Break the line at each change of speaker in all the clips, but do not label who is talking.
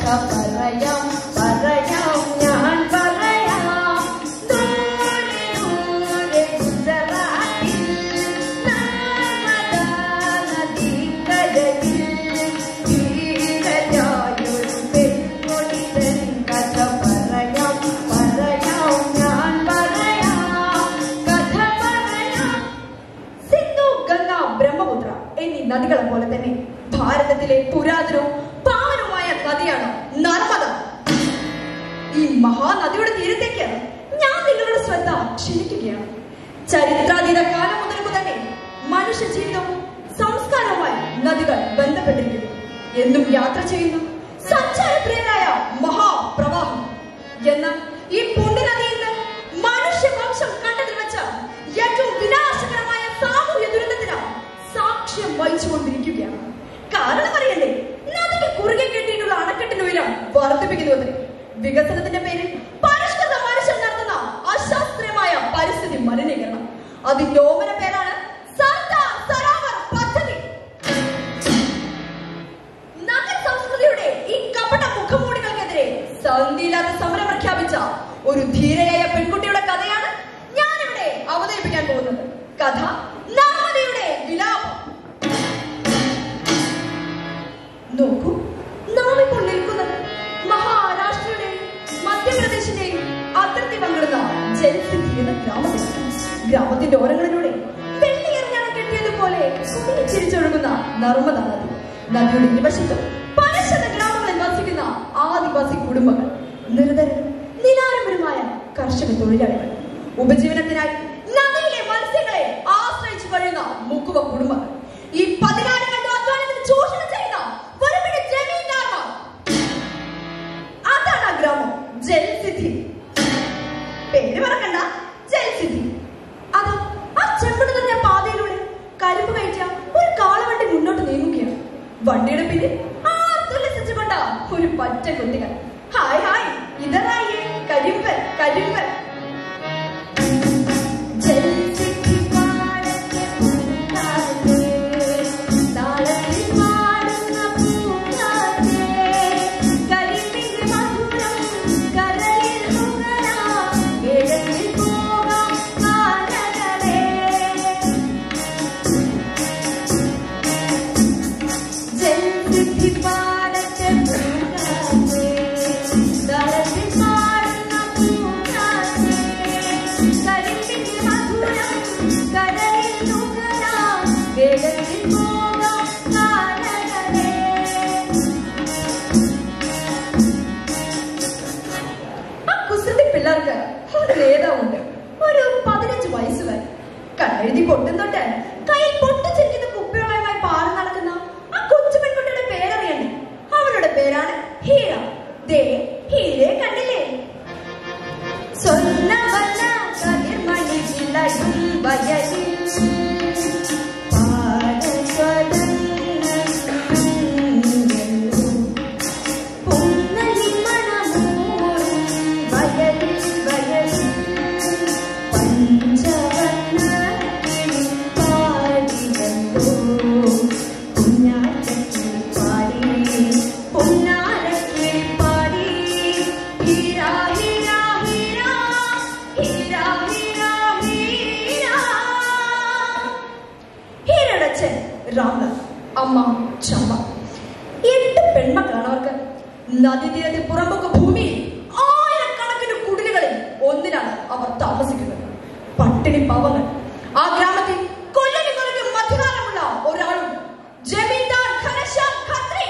കഥ പറയാം പറയാം ഞാൻ പറയാം ദൂരെ ദൂരെ ഗുജറാത്തിൽ നർമ്മദാ നദിക്കരയിൽ ധീരയായൊരു പെൺകൊടിതൻ കഥ പറയാം പറയാം ഞാൻ പറയാം കഥ പറയാം സിന്ധു ഗംഗ ബ്രഹ്മപുത്ര എന്നീ നദികളെ പോലെ തന്നെ ഭാരതത്തിലെ പുരാതനവും പാവനവുമായ നദിയാണ് നർമ്മദ ഈ മഹാനദിയുടെ തീരത്തേക്ക് ഞാൻ നിങ്ങളുടെ ശ്രദ്ധ ക്ഷണിക്കുകയാണ് ചരിത്രാതീത കാലം മുതൽക്ക് തന്നെ മനുഷ്യ ജീവിതവും സംസ്കാരവുമായി നദികൾ ബന്ധപ്പെട്ടിരിക്കുന്നു എന്നും യാത്ര ചെയ്യുന്ന സഞ്ചാരപ്രിയരായ മഹാപ്രവാഹം എന്നാൽ ഈ പുണ്യനദിയിൽ നിന്ന് മനുഷ്യവംശം കണ്ടതിൽ വെച്ച ഏറ്റവും വിനാശകരമായ സാമൂഹ്യ ദുരന്തത്തിന് സാക്ഷ്യം വഹിച്ചുകൊണ്ടിരിക്കുകയാണ് കാരണം അറിയണ്ടേ നദിക്ക് കുറുകെ കെട്ടിയിട്ടുള്ള അണക്കെട്ടിന്റെ ഉയരം വർദ്ധിപ്പിക്കുന്നതിന് വികസനത്തിന്റെ പേരിൽ പരിഷ്കൃത മനുഷ്യൻ നടത്തുന്ന അശാസ്ത്രീയമായ പരിസ്ഥിതി മലിനീകരണം അതിന്റെ ഓമന പേരാണ് സർദാർ സരോവർ പദ്ധതി നഗര സംസ്കൃതിയുടെ ഈ കപട മുഖമൂടികൾക്കെതിരെ സന്ധിയില്ലാത്ത സമരം പ്രഖ്യാപിച്ച ഒരു ധീരയായ പെൺകുട്ടിയുടെ കഥയാണ് ഞാനിവിടെ അവതരിപ്പിക്കാൻ പോകുന്നത് കഥ നർമ്മദയുടെ വിലാപം നോക്കൂ നാം ഇപ്പോൾ നിൽക്കുന്നത് മഹാരാഷ്ട്രയുടെയും മധ്യപ്രദേശിന്റെയും അതിർത്തി പങ്കിടുന്ന ജൽസിദ്ധി എന്ന ഗ്രാമത്തിലാണ് ഗ്രാമത്തിന്റെ ഓരങ്ങളിലൂടെ വെള്ളിയെറിഞ്ഞാണ് കെട്ടിയതുപോലെ ചിരിച്ചൊഴുകുന്ന നർമ്മദ നദി നദിയുടെ ഇരുവശത്തും പലശത ഗ്രാമങ്ങളിൽ വസിക്കുന്ന ആദിവാസി കുടുംബങ്ങൾ നിർധരരും നിലാരമ്പരുമായ കർഷക തൊഴിലാളികൾ ഉപജീവനത്തിനായി നദിയിലെ മത്സ്യങ്ങളെ ആശ്രയിച്ചു കഴിയുന്ന മുക്കുവ കുടുംബങ്ങൾ ഈ പതിനായിരങ്ങളുടെ അധ്വാനത്തിന് ചൂഷണം ചെയ്യുന്ന ഒരുപിടി ജമീന്ദാർമാർ അതാണ് ആ ഗ്രാമം ജൽസിദ്ധി പേര് മറക്കണ്ട ജൽസിദ്ധി അതാ ആ ചെമ്പട് നിറഞ്ഞ പാതയിലൂടെ കരിമ്പ് കഴിച്ച ഒരു കാളവണ്ടി മുന്നോട്ട് നീങ്ങുകയാണ് വണ്ടിയുടെ പിന്നിൽ ആത്തുല്ലസിച്ചുകൊണ്ട ഒരു പച്ച കുട്ടികൾ ഹായ് ഹായ് ഇതറായേ കരിമ്പ് കരിമ്പ് ജൽസിദ്ധി പാടത്തെ പൂക്കാറ്റേ, താളത്തിൽ പാടുന്ന പൂക്കാറ്റേ, കരിമ്പിന്റെ മധുരം കരളിൽ നുകരാം, വേഗത്തിൽ പോകാം ആനകളേ. ജൽസിദ്ധി പാടത്തെ പൂക്കാറ്റേ, താളത്തിൽ പാടുന്ന പൂക്കാറ്റേ, കരിമ്പിന്റെ മധുരം കരളിൽ നുകരാം, വേഗത്തിൽ പോകാം ആനകളേ. ആ കുസൃതി പിള്ളേർക്ക് ഒരു നേതാവുണ്ട് ഒരു പതിനഞ്ച് വയസ്സുകാരൻ കണ്ണെഴുതി പൊട്ടുന്നുണ്ട് കയ്യിൽ പൊട്ടിച്ചിരിക്കുന്ന കുപ്പികളുമായി പാറി നടക്കുന്ന ആ കൊച്ചു പെൺകുട്ടിയുടെ പേരറിയണ്ടേ അവളുടെ പേരാണ് ഹീര ദേ ഹീരയെ കണ്ടില്ലേ സ്വർണ്ണവർണ്ണ കതിർമണി വിളയും വയലിൽ പാടസ്വരങ്ങൾ പൊന്നലി മണമൂറും വയലിൽ വയലിൽ പഞ്ചവർണ്ണ പാടിയല്ലോ കുഞ്ഞാറ്റക്കിൽ പാടി പൊന്നാരക്കിൽ പാടി ഹീരാ ഹീരാ ഹീരാ ഹീരാ ഹീരാ ഹീരാ ഹീരയുടെ അച്ഛൻ രാമൻ അമ്മ ചമ്മ എട്ട് പെൺമക്കളാണ് അവർക്ക് നദീതീരത്തിൽ പുറമ്പൊക്കെ ഭൂമിയിൽ ആയിരക്കണക്കിന് കുടിലുകളിൽ ഒന്നിനാണ് അവർ താമസിക്കുന്നത് പട്ടിണി പാവങ്ങൾ ആ ഗ്രാമത്തിൽ കൊല്ലനി കൊല്ലം മധ്യകാലമുള്ള ഒരാളും ജമീന്ദാർ ഘനശ്യാം ഖത്രി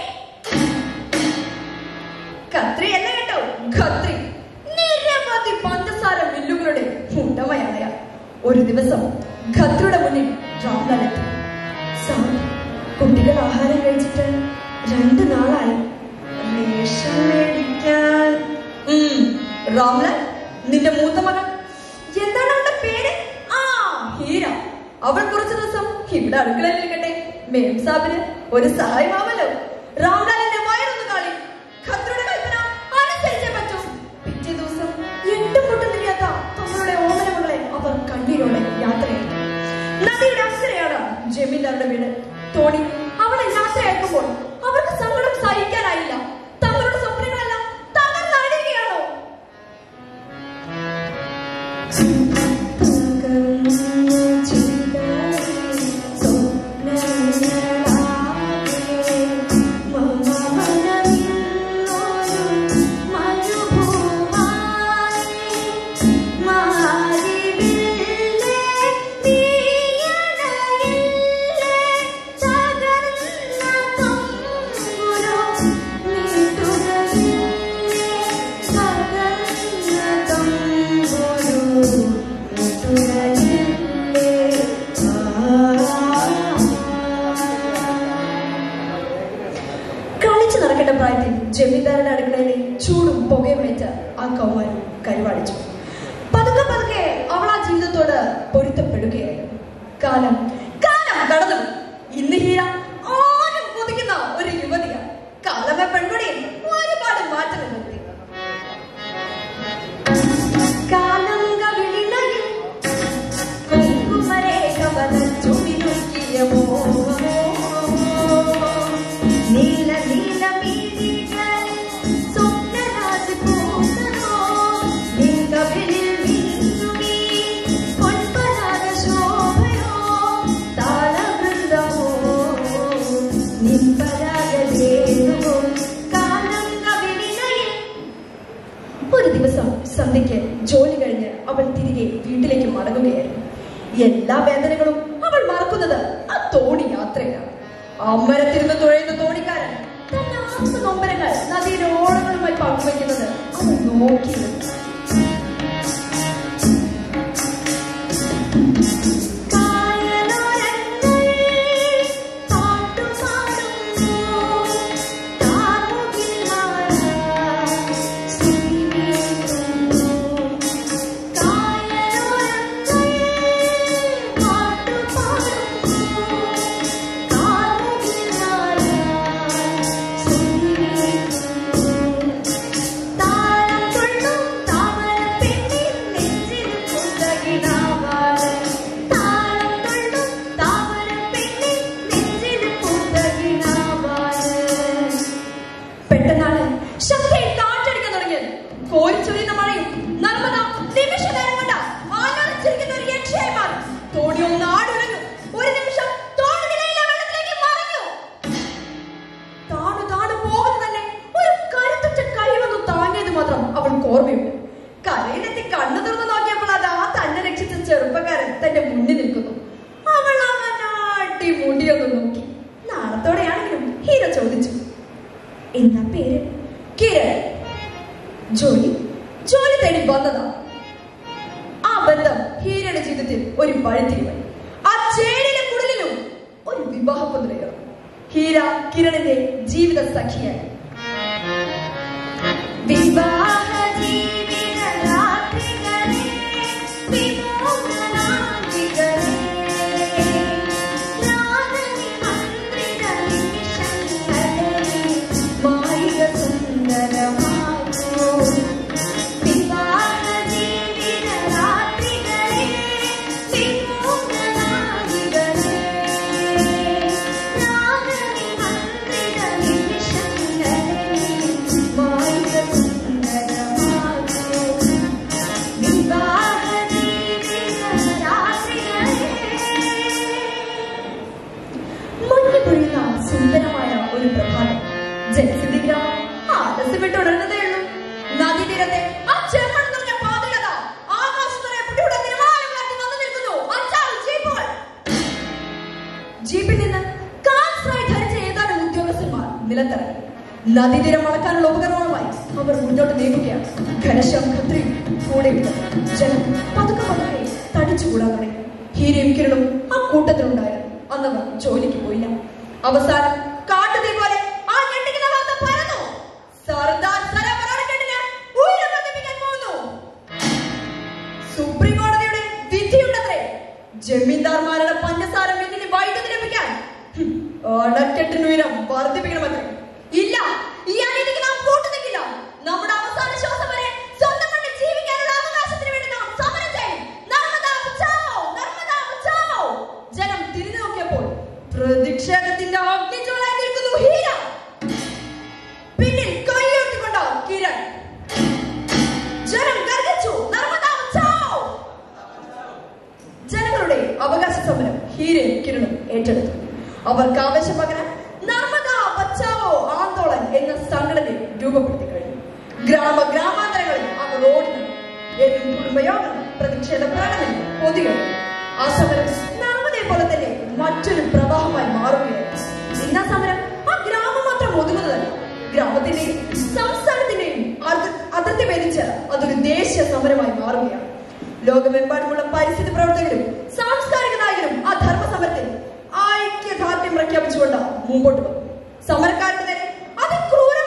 ഖത്രി അല്ല കേട്ടോ ഖത്രി നിരവധി പഞ്ചസാര മില്ലുകളുടെ ഉടമയാണ് അയാൾ ഒരു ദിവസം ഖത്രിയുടെ മുന്നിൽ രാംലാൽ എത്തി സാർ കുട്ടികൾ ആഹാരം കഴിച്ചിട്ട് രണ്ടു നാളായി റേഷൻ മേടിക്കാൻ ഉം, രാംലാൽ നിന്റെ മൂത്ത മകൾ എന്താണ് അവളുടെ പേര് ആ ഹീര അവൾ കുറച്ചു ദിവസം ഇവിടെ അടുക്കളയിൽ നിൽക്കട്ടെ മേം സാബിന് ഒരു സഹായമാവല്ലോ രാംലാലിന്റെ വയറൊന്ന് കാളി ഖത്രിയുടെ കൽപ്പന അനുസരിച്ചേ പറ്റൂ പിറ്റേ ദിവസം എട്ടും പൊട്ടും തിരിയാത്ത തങ്ങളുടെ ഓമന മകളെ അവർ കണ്ണീരോടെ യാത്രയാക്കി നദിയുടെ അക്കരെയാണ് ജമീന്ദാരുടെ വീട് തോണി അവളെ യാത്രയാക്കുമ്പോൾ അവർക്ക് സങ്കടം സഹിക്കാനായില്ല തങ്ങളുടെ സ്വപ്നങ്ങൾ കല്യാണിക്കേണ്ട പ്രായത്തിൽ ജമീന്ദാരുടെ അടുക്കളയിലെ ചൂടും പുകയും വെച്ച് ആ കൗമാരം കൈവാടിച്ചു പതുക്കെ പതുക്കെ അവൾ ആ ജീവിതത്തോട് പൊരുത്തപ്പെടുകയായിരുന്നു കാലം കാലം കടന്നു ഇന്ന് ഹീര ആരും കൊതിക്കുന്ന ഒരു യുവതിയാണ് കാലമേ പെൺകുടിയിൽ ഒരുപാട് മാറ്റം വരുത്തി കാലം കവിളിലയിൽ കുങ്കുമരേഖ വരച്ചു മിനുക്കിയ മോഹമോ. നീല നീല മീഴികളിൽ സ്വപ്നരാജ് പൂത്തനോ. നിൻ കവിളിൽ മിന്നുമീ പൊൻപരാഗ ശോഭയോ. താളവൃന്ദമോ. നിൻ പരാഗരേണുവോ. കാലം കവിളിലയിൽ ഒരു ദിവസം സന്ധ്യയ്ക്ക് ജോലി കഴിഞ്ഞ് അവൾ തിരികെ വീട്ടിലേക്ക് മടങ്ങുകയായിരുന്നു എല്ലാ വേദനകളും അവൾ മറക്കുന്നത് ആ തോണി യാത്രയിലാണ് അമ്പലത്തിരുന്ന് തുഴയുന്ന തോണിക്കാരൻ തന്റെ ആത്മ നൊമ്പരങ്ങൾ നദിയുടെ ഓളങ്ങളുമായി പങ്കുവയ്ക്കുന്നത് അവൾ നോക്കിയിരുന്നു കായലോരങ്ങളിൽ പാട്ടുപാടുന്നു കാമുകിൽ മാല സുനിമീട്ടുന്നു കായലോരങ്ങളിൽ പാട്ടുപാടുന്നു കാമുകിൽ മാല സുനിമീട്ടുന്നു താളം തുള്ളും താമരപ്പെണ്ണിൻ നെഞ്ചിൽ പുതകിടാവാണ്. താളം തുള്ളും താമരപ്പെണ്ണിൻ നെഞ്ചിൽ പുതകിടാവാണ്. പെട്ടെന്നാണ് ശക്തിയിൽ കാറ്റടിക്കാൻ തുടങ്ങിയത് കോരിച്ചൊരിയുന്ന മഴയും നർമ്മദ നിമിഷ നേരം കൊണ്ട് ആലോചിച്ചിരിക്കുന്ന ഒരു യക്ഷയായി മാറി തോണി ഒന്ന് ആടുലഞ്ഞു ഒരു നിമിഷം തോണി നിലയിലെ വെള്ളത്തിലേക്ക് മറിഞ്ഞു താണു താണു പോകുന്നു തന്നെ ഒരു കരുത്തുറ്റ കൈ വന്നു താങ്ങിയത് മാത്രം അവൾക്ക് ഓർമ്മയുണ്ട് കരയിലെത്തി കണ്ണു തുറന്നു നോക്കിയപ്പോൾ അത് ആ തന്നെ രക്ഷിച്ച ചെറുപ്പക്കാരൻ തന്റെ മുന്നിൽ നിൽക്കുന്നു അവൾ അവനാട്ടി മുടിയൊന്ന് നോക്കി നാളത്തോടെയാണെങ്കിലും ഹീര ചോദിച്ചു എന്താ പേര് കിരൺ ജോലി ജോലി തേടി വന്നതാ ആ ബന്ധം ഹീരയുടെ ജീവിതത്തിൽ ഒരു വഴിത്തിരിവ് ആ ചേരിയിലെ കുടലിലും ഒരു വിവാഹ പന്തുകയാണ് ഹീര കിരണിന്റെ ജീവിത സഖിയായി വിവാഹ ജീവിത രാത്രികളെ വിമോഹനാന്തികളെ രാഗനി മന്ത്രിത നിമിഷങ്ങളെ മായിക സുന്ദരമായോ വിവാഹ ജീവിത രാത്രികളെ വിമോഹനാന്തികളെ രാഗനി മന്ത്രിത നിമിഷങ്ങളെ മായിക സുന്ദരമായോ വിവാഹ ജീവിത രാത്രികളെ മുന്നിൽ പൊഴിയുന്ന സുന്ദരമായ ഒരു പ്രഭാതം ജലസിദ്ധി ഗ്രാമം ആലസ്യപ്പെട്ട് ഉണർന്നതേ ഉള്ളൂ നദീതീരത്തെ ആ ചെമ്മൺ നിറഞ്ഞ പാതകത ആകാശം നിറയെ പുട്ടിയുടെ തിരമാലകളാക്കി വന്നു നിൽക്കുന്നു അഞ്ചാറ് ജീപ്പുകൾ ജീപ്പിൽ നിന്ന് കാൽസായി ധരിച്ച ഏതാനും ഉദ്യോഗസ്ഥന്മാർ നിലത്തിറങ്ങി നദീതീരം അളക്കാനുള്ള ഉപകരണങ്ങളുമായി അവർ മുന്നോട്ട് നീങ്ങുകയാണ് ഘനശ്യാം ഖത്രിയും കൂടെയുണ്ട് ജനം പതുക്കെ പതുക്കെ തടിച്ചുകൂടാൻ തുടങ്ങി ഹീരയും കിരണും ആ കൂട്ടത്തിലുണ്ടായിരുന്നു അന്നവർ ജോലിക്ക് പോയില്ല അവസാനം കാട്ടുതീ പോലെ ആ ഞെട്ടിക്കുന്ന വാർത്ത പരന്നു സർദാർ സരോവർ അണക്കെട്ടിന് ഉയരം വർദ്ധിപ്പിക്കാൻ പോകുന്നു സുപ്രീം കോടതിയുടെ വിധിയുണ്ടത്രേ ജമീന്ദാർമാരുടെ പഞ്ചസാര മില്ലിന് വൈദ്യുതി ലഭിക്കാൻ ഹും, അണക്കെട്ടിന് ഉയരം വർദ്ധിപ്പിക്കണമത്രേ ഇല്ല ഈ അനീതിക്ക് നാം കൂട്ടുനിൽക്കില്ല നമ്മുടെ അവസാന ശ്വാസം വരെ സ്വന്തം മണ്ണിൽ ജീവിക്കാനുള്ള അവകാശത്തിന് വേണ്ടി നാം സമരം ചെയ്യും നർമ്മദാ ബച്ചാവോ നർമ്മദാ ബച്ചാവോ ജനം തിരിഞ്ഞു നോക്കിയപ്പോൾ പ്രതിഷേധത്തിന്റെ അഗ്നിജ്വാലയിൽ നിൽക്കുന്നു ഹീര പിന്നിൽ കൈയുയർത്തിക്കൊണ്ട് കിരൺ ജനം ഗർജിച്ചു നർമ്മദാ ബച്ചാവോ ജനങ്ങളുടെ അവകാശ സമരം ഹീരയും കിരണും ഏറ്റെടുത്തു അവർക്ക് ആവേശം പകരാൻ നർമ്മദ ബച്ചാവോ ആന്തോളൻ എന്ന സംഘടന രൂപപ്പെടുത്തി കഴിഞ്ഞു ഗ്രാമ ഗ്രാമാന്തരങ്ങളിൽ അവർ ഓടി നടന്നു. എന്നും കുടുംബയോഗം പ്രതിഷേധ പ്രകടനം പൊതുകൾ ആ സമരം നർമ്മദയെ പോലെ തന്നെ മറ്റൊരു പ്രവാഹമായി മാറുകയായിരുന്നു ഇന്ന് ആ സമരം ആ ഗ്രാമം മാത്രം ഒതുങ്ങുന്നതല്ല ഗ്രാമത്തിന്റെയും സംസ്ഥാനത്തിന്റെയും അതിർ- അതിർത്തി ഭേദിച്ച് അതൊരു ദേശീയ സമരമായി മാറുകയാണ് ലോകമെമ്പാടുമുള്ള പരിസ്ഥിതി പ്രവർത്തകരും സാംസ്കാരിക നായകരും ആ ധർമ്മ സമരത്തിൽ ഐക്യദാർഢ്യം പ്രഖ്യാപിച്ചുകൊണ്ട് മുമ്പോട്ട് വന്നു സമരക്കാർക്ക് നേരെ അതിക്രൂര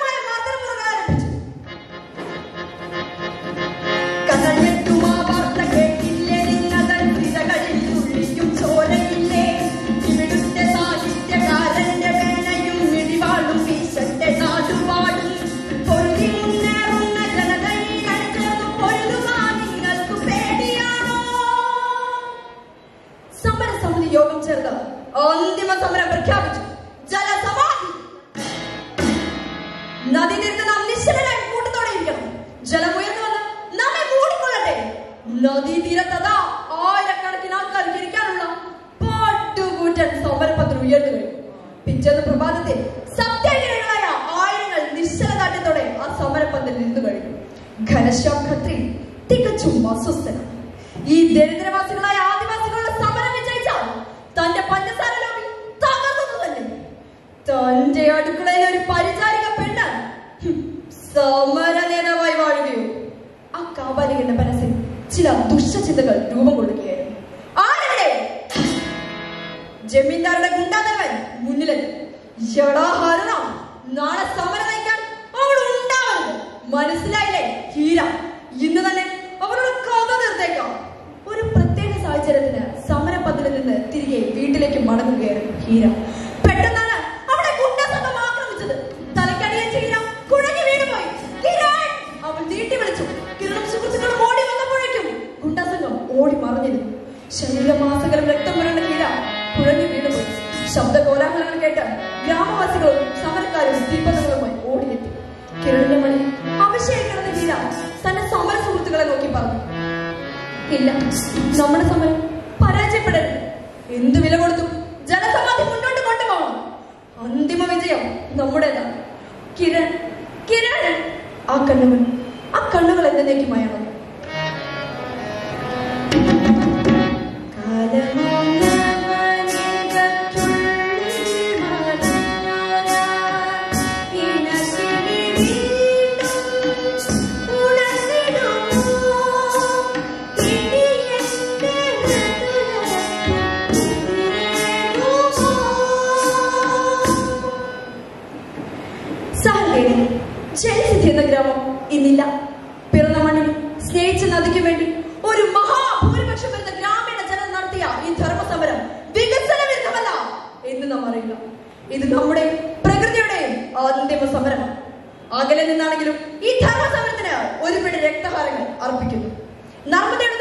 നദീതീരത്ത് നാം നിശ്ചലരായി കൂട്ടത്തോടെ ഇരിക്കണം ജലം ഉയർന്നു വന്ന് നമ്മെ മൂടിക്കൊള്ളട്ടെ നദീതീരത്തതാ ആയിരക്കണക്കിന് ആൾക്കാർക്ക് ഇരിക്കാനുള്ള പാട്ടുകൂറ്റൻ സമരപത്രം ഉയർന്നു കഴിഞ്ഞു പിറ്റേന്ന് പ്രഭാതത്തിൽ സത്യാഗ്രഹികളായ ആയിരങ്ങൾ നിശ്ചലദാഠ്യത്തോടെ ആ സമരപന്തൽ നിന്നു കഴിഞ്ഞു ഘനശ്യാം ഖത്രി തികച്ചും അസ്വസ്ഥനാണ് ഈ ദരിദ്രവാസികളായ ആദിവാസികളുടെ സമരം വിജയിച്ചാൽ തന്റെ പഞ്ചസാര ലോബി തകർന്നു തന്നെ തന്റെ അടുക്കളയിൽ ഒരു പരിചാരിക പെണ്ണ് ഹും, സമര നേതാവായി വാഴുകയോ ആ കാബാലികന്റെ മനസ്സിൽ ചില ദുഷ്ടചിന്തകൾ രൂപം കൊള്ളുകയായിരുന്നു ആരെവിടെ ജമീന്ദാരുടെ ഗുണ്ടാതലവൻ മുന്നിലെത്തി എടാ ഹരണ നാളെ സമരം നയിക്കാൻ അവൾ ഉണ്ടാവരുത് മനസ്സിലായില്ലേ ഹീര ഇന്ന് തന്നെ അവരുടെ കഥ തീർത്തേക്കാം ഒരു പ്രത്യേക സാഹചര്യത്തിന് സമരപന്തലിൽ നിന്ന് തിരികെ വീട്ടിലേക്ക് മടങ്ങുകയായിരുന്നു ഹീര പെട്ടെന്നാണ് അവിടെ ഗുണ്ടാസംഘം ആക്രമിച്ചത് തലക്കടിയെ ഹീര കുഴഞ്ഞു വീണുപോയി കിരൺ അവൾ നീട്ടി വിളിച്ചു കിരണും സുഹൃത്തുക്കളും ഓടി വന്നപ്പോഴേക്കും ഗുണ്ടാസംഘം ഓടി മറിഞ്ഞിരുന്നു ശരീരമാസകലം രക്തം പുരണ്ട ഹീര കുഴഞ്ഞു വീണുപോയി ശബ്ദ കോലാഹലങ്ങൾ കേട്ട് ഗ്രാമവാസികളും സമരക്കാരും ദീപങ്ങളുമായി ഓടിയെത്തി കിരണിന്റെ മണി അവശ്യായി കിടന്ന ഹീര തന്റെ സമര സുഹൃത്തുക്കളെ നോക്കി പറഞ്ഞു ഇല്ല നമ്മുടെ സമരം പരാജയപ്പെടരുത് എന്ത് വില കൊടുത്തു ജനസമാധി മുന്നോട്ട് കൊണ്ടുപോകണം അന്തിമ വിജയം നമ്മുടേതാണ് കിരൺ കിരൺ ആ കണ്ണുകൾ ആ കണ്ണുകൾ എന്നേക്കുമായാണ് സഹലേഖനം ജലസിദ്ധി എന്ന ഗ്രാമം ഇന്നില്ല പിറന്ന മണ്ണിൽ സ്നേഹിച്ച നദിക്ക് വേണ്ടി ഒരു മഹാഭൂരിപക്ഷം വരുന്ന ഗ്രാമീണ ജനം നടത്തിയ ഈ ധർമ്മസമരം വികസന വിരുദ്ധമല്ല എന്ന് നാം അറിയില്ല ഇത് നമ്മുടെ പ്രകൃതിയുടെയും അന്തിമ സമരമാണ് അകലെ നിന്നാണെങ്കിലും ഈ ധർമ്മസമരത്തിന് ഒരു പിടി രക്തഹാരങ്ങൾ അർപ്പിക്കുന്നു നർമ്മദയുടെ